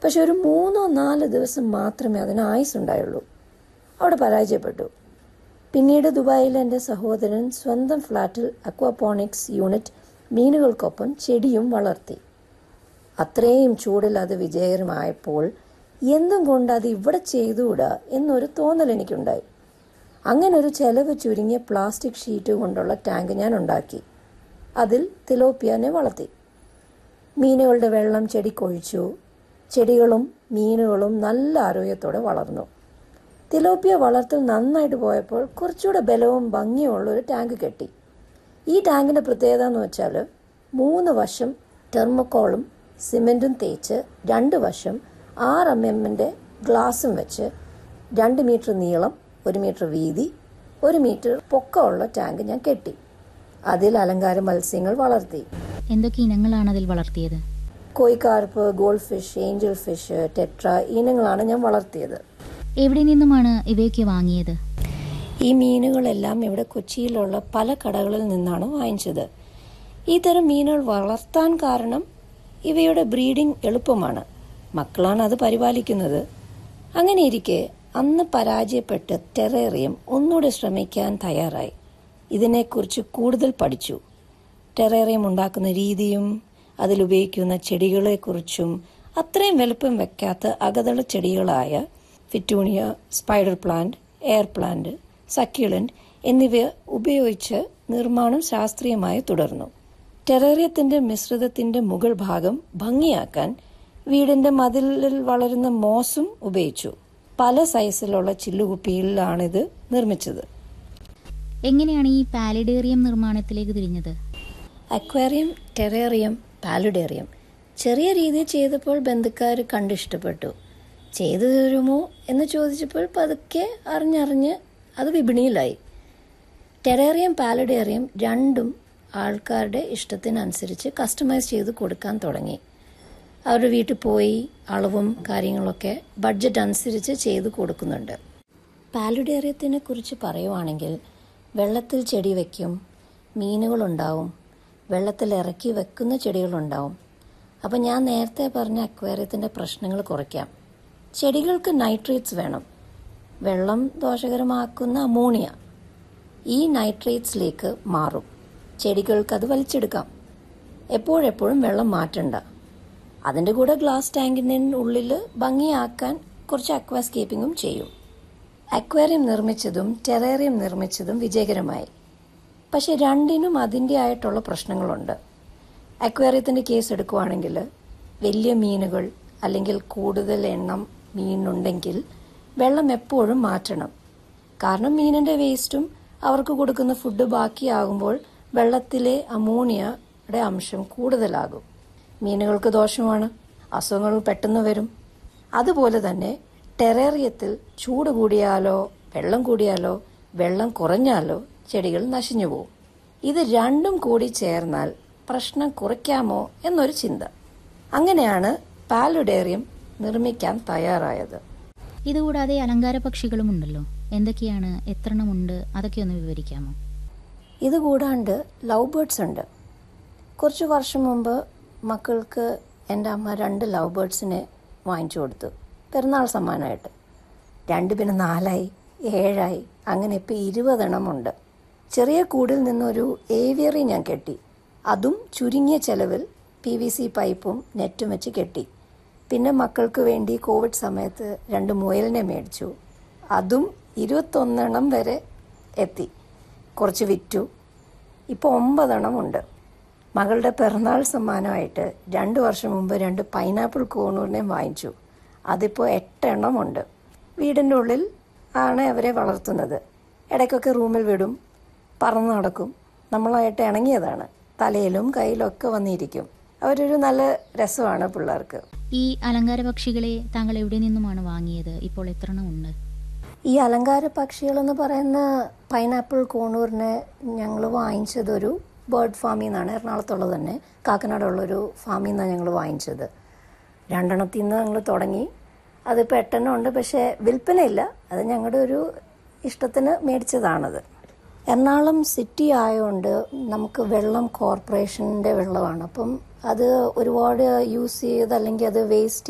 പക്ഷെ ഒരു മൂന്നോ നാല് ദിവസം മാത്രമേ അതിന് ആയുസ് ഉണ്ടായുള്ളൂ അവിടെ പരാജയപ്പെട്ടു പിന്നീട് ദുബായിൽ എൻ്റെ സഹോദരൻ സ്വന്തം ഫ്ലാറ്റിൽ അക്വാപോണിക്സ് യൂണിറ്റ് മീനുകൾക്കൊപ്പം ചെടിയും വളർത്തി അത്രയും ചൂടിൽ അത് വിജയകരമായപ്പോൾ എന്തും കൊണ്ട് അത് ഇവിടെ ചെയ്തുകൂടാ എന്നൊരു തോന്നൽ എനിക്കുണ്ടായി അങ്ങനെ ഒരു ചെലവ് ചുരുങ്ങിയ പ്ലാസ്റ്റിക് ഷീറ്റ് കൊണ്ടുള്ള ടാങ്ക് ഞാൻ ഉണ്ടാക്കി അതിൽ തിലോപ്പിയനെ വളർത്തി മീനുകളുടെ വെള്ളം ചെടിക്കൊഴിച്ചു ചെടികളും മീനുകളും നല്ല ആരോഗ്യത്തോടെ വളർന്നു തിലോപ്പിയ വളർത്തൽ നന്നായിട്ട് പോയപ്പോൾ കുറച്ചുകൂടെ ബലവും ഭംഗിയുള്ള ഒരു ടാങ്ക് കെട്ടി ഈ ടാങ്കിൻ്റെ പ്രത്യേകത എന്ന് വെച്ചാൽ മൂന്ന് വശം ടെർമക്കോളും സിമെൻറ്റും തേച്ച് രണ്ട് വശം ആറ് എം എമ്മിൻ്റെ ഗ്ലാസും വെച്ച് രണ്ട് മീറ്റർ നീളം ഒരു മീറ്റർ വീതി ഒരു മീറ്റർ പൊക്കമുള്ള ടാങ്ക് ഞാൻ കെട്ടി അതിൽ അലങ്കാര മത്സ്യങ്ങൾ വളർത്തി എന്തൊക്കെ ഇനങ്ങളാണ് അതിൽ വളർത്തിയത് koi carp goldfish angel fish tetra ഇനങ്ങളാണ് ഞാൻ വളർത്തിയത് എവിടെ നിന്നുമാണ് ഇവയൊക്കെ വാങ്ങിയത് ഈ മീനുകളെല്ലാം ഇവിടെ കൊച്ചിയിലുള്ള പല കടകളിൽ നിന്നാണ് വാങ്ങിച്ചത് ഈ തരം മീനുകൾ വളർത്താൻ കാരണം ഇവയുടെ ബ്രീഡിംഗ് എളുപ്പമാണ് മക്കളാണ് അത് പരിപാലിക്കുന്നത് അങ്ങനെ ഇരിക്കെ അന്ന് പരാജയപ്പെട്ട് ടെറേറിയം ഒന്നുകൂടെ ശ്രമിക്കാൻ തയ്യാറായി ഇതിനെക്കുറിച്ച് കൂടുതൽ പഠിച്ചു ടെറേറിയം ഉണ്ടാക്കുന്ന രീതിയും അതിലുപയോഗിക്കുന്ന ചെടികളെക്കുറിച്ചും അത്രയും വലുപ്പം വെക്കാത്ത അകതള ചെടികളായ fittonia spider plant air plant succulent എന്നിവ ഉപയോഗിച്ച് നിർമ്മാണം ശാസ്ത്രീയമായി തുടർന്നു ടെറേറിയത്തിന്റെ മിശ്രിതത്തിന്റെ മുകൾ ഭാഗം ഭംഗിയാക്കാൻ വീടിന്റെ മതിലിൽ വളരുന്ന മോസും ഉപയോഗിച്ചു പല സൈസിലുള്ള ചില്ലുകുപ്പിയിലാണിത് നിർമ്മിച്ചത് എങ്ങനെയാണ് ഈ പാലിഡേറിയം നിർമ്മാണത്തിലേക്ക് തിരിഞ്ഞത് അക്വേറിയം ടെറേറിയം പാലുഡേറിയം ചെറിയ രീതിയിൽ ചെയ്തപ്പോൾ ബന്ധുക്കാർ കണ്ടിഷ്ടപ്പെട്ടു ചെയ്തു തരുമോ എന്ന് ചോദിച്ചപ്പോൾ പതുക്കെ അറിഞ്ഞറിഞ്ഞ് അത് വിപണിയിലായി ടെറേറിയം പാലുഡേറിയം രണ്ടും ആൾക്കാരുടെ ഇഷ്ടത്തിനനുസരിച്ച് കസ്റ്റമൈസ് ചെയ്ത് കൊടുക്കാൻ തുടങ്ങി അവരുടെ വീട്ടിൽ പോയി അളവും കാര്യങ്ങളൊക്കെ ബഡ്ജറ്റ് അനുസരിച്ച് ചെയ്ത് കൊടുക്കുന്നുണ്ട് പാലുഡേറിയത്തിനെ കുറിച്ച് പറയുവാണെങ്കിൽ വെള്ളത്തിൽ ചെടി വയ്ക്കും മീനുകളുണ്ടാവും വെള്ളത്തിൽ ഇറക്കി വെക്കുന്ന ചെടികളുണ്ടാവും അപ്പം ഞാൻ നേരത്തെ പറഞ്ഞ അക്വേറിയത്തിൻ്റെ പ്രശ്നങ്ങൾ കുറയ്ക്കാം ചെടികൾക്ക് നൈട്രേറ്റ്സ് വേണം വെള്ളം ദോഷകരമാക്കുന്ന അമോണിയ ഈ നൈട്രേറ്റ്സിലേക്ക് മാറും ചെടികൾക്ക് അത് വലിച്ചെടുക്കാം എപ്പോഴെപ്പോഴും വെള്ളം മാറ്റണ്ട അതിൻ്റെ കൂടെ ഗ്ലാസ് ടാങ്കിൻ്റെ ഉള്ളിൽ ഭംഗിയാക്കാൻ കുറച്ച് അക്വാസ്കേപ്പിങ്ങും ചെയ്യും അക്വേറിയം നിർമ്മിച്ചതും ടെറേറിയം നിർമ്മിച്ചതും വിജയകരമായി പക്ഷെ രണ്ടിനും അതിൻ്റെ ആയിട്ടുള്ള പ്രശ്നങ്ങളുണ്ട് അക്വേറിയത്തിൻ്റെ കേസ് എടുക്കുവാണെങ്കിൽ വലിയ മീനുകൾ അല്ലെങ്കിൽ കൂടുതൽ എണ്ണം മീനുണ്ടെങ്കിൽ വെള്ളം എപ്പോഴും മാറ്റണം കാരണം മീനിൻ്റെ വേസ്റ്റും അവർക്ക് കൊടുക്കുന്ന ഫുഡ് ബാക്കിയാകുമ്പോൾ വെള്ളത്തിലെ അമോണിയയുടെ അംശം കൂടുതലാകും മീനുകൾക്ക് ദോഷമാണ് അസുഖങ്ങൾ പെട്ടെന്ന് വരും അതുപോലെ തന്നെ ടെറേറിയത്തിൽ ചൂട് കൂടിയാലോ വെള്ളം കൂടിയാലോ വെള്ളം കുറഞ്ഞാലോ ചെടികൾ നശിഞ്ഞു പോകും ഇത് രണ്ടും കൂടി ചേർന്നാൽ പ്രശ്നം കുറയ്ക്കാമോ എന്നൊരു ചിന്ത അങ്ങനെയാണ് പാലുഡേറിയം നിർമ്മിക്കാൻ തയ്യാറായത് ഇതുകൂടാതെ അലങ്കാര പക്ഷികളും ഉണ്ടല്ലോ എന്തൊക്കെയാണ് എത്രണ്ണമുണ്ട് അതൊക്കെ ഒന്ന് വിവരിക്കാമോ ഇത് കൂടാണ്ട് ലവ് ബേർഡ്സ് ഉണ്ട് കുറച്ച് വർഷം മുമ്പ് മക്കൾക്ക് എൻ്റെ അമ്മ രണ്ട് ലവ് ബേർഡ്സിനെ വാങ്ങിച്ചു കൊടുത്തു പെരുന്നാൾ സമ്മാനമായിട്ട് രണ്ട് പിന്നെ നാലായി ഏഴായി അങ്ങനെ ഇപ്പോൾ ഇരുപതെണ്ണമുണ്ട് ചെറിയ കൂടിൽ നിന്നൊരു ഏവിയറി ഞാൻ കെട്ടി അതും ചുരുങ്ങിയ ചെലവിൽ പി വി സി പൈപ്പും നെറ്റും വെച്ച് കെട്ടി പിന്നെ മക്കൾക്ക് വേണ്ടി കോവിഡ് സമയത്ത് രണ്ട് മുയലിനെ മേടിച്ചു അതും ഇരുപത്തൊന്നെണ്ണം വരെ എത്തി കുറച്ച് വിറ്റു ഇപ്പോൾ ഒമ്പതെണ്ണം ഉണ്ട് മകളുടെ പിറന്നാൾ സമ്മാനമായിട്ട് രണ്ട് വർഷം മുമ്പ് രണ്ട് പൈനാപ്പിൾ കോണൂറിനെയും വാങ്ങിച്ചു അതിപ്പോൾ എട്ടെണ്ണം ഉണ്ട് വീടിൻ്റെ ഉള്ളിൽ ആണ് അവരെ വളർത്തുന്നത് ഇടയ്ക്കൊക്കെ റൂമിൽ വിടും പറന്ന് നടക്കും നമ്മളായിട്ട് ഇണങ്ങിയതാണ് തലയിലും കയ്യിലും ഒക്കെ വന്നിരിക്കും അവരൊരു നല്ല രസമാണ് പിള്ളേർക്ക് ഈ അലങ്കാര പക്ഷികളെ താങ്കൾ എവിടെ നിന്നുമാണ് വാങ്ങിയത് ഇപ്പോൾ എത്രണ്ണം ഉണ്ട് ഈ അലങ്കാര പക്ഷികളെന്ന് പറയുന്ന പൈനാപ്പിൾ കോണൂറിനെ ഞങ്ങൾ വാങ്ങിച്ചതൊരു ബേർഡ് ഫാമിൽ നിന്നാണ് എറണാകുളത്തുള്ളത് തന്നെ കാക്കനാടുള്ളൊരു ഫാമിൽ നിന്നാണ് ഞങ്ങൾ വാങ്ങിച്ചത് രണ്ടെണ്ണത്തിൽ നിന്ന് ഞങ്ങൾ തുടങ്ങി അതിപ്പോൾ എട്ടെണ്ണം ഉണ്ട് പക്ഷേ വിൽപ്പനയില്ല അത് ഞങ്ങളുടെ ഒരു ഇഷ്ടത്തിന് മേടിച്ചതാണത് എറണാകുളം സിറ്റി ആയതുകൊണ്ട് നമുക്ക് വെള്ളം കോർപ്പറേഷൻ്റെ വെള്ളമാണ് അപ്പം അത് ഒരുപാട് യൂസ് ചെയ്ത് അല്ലെങ്കിൽ അത് വേസ്റ്റ്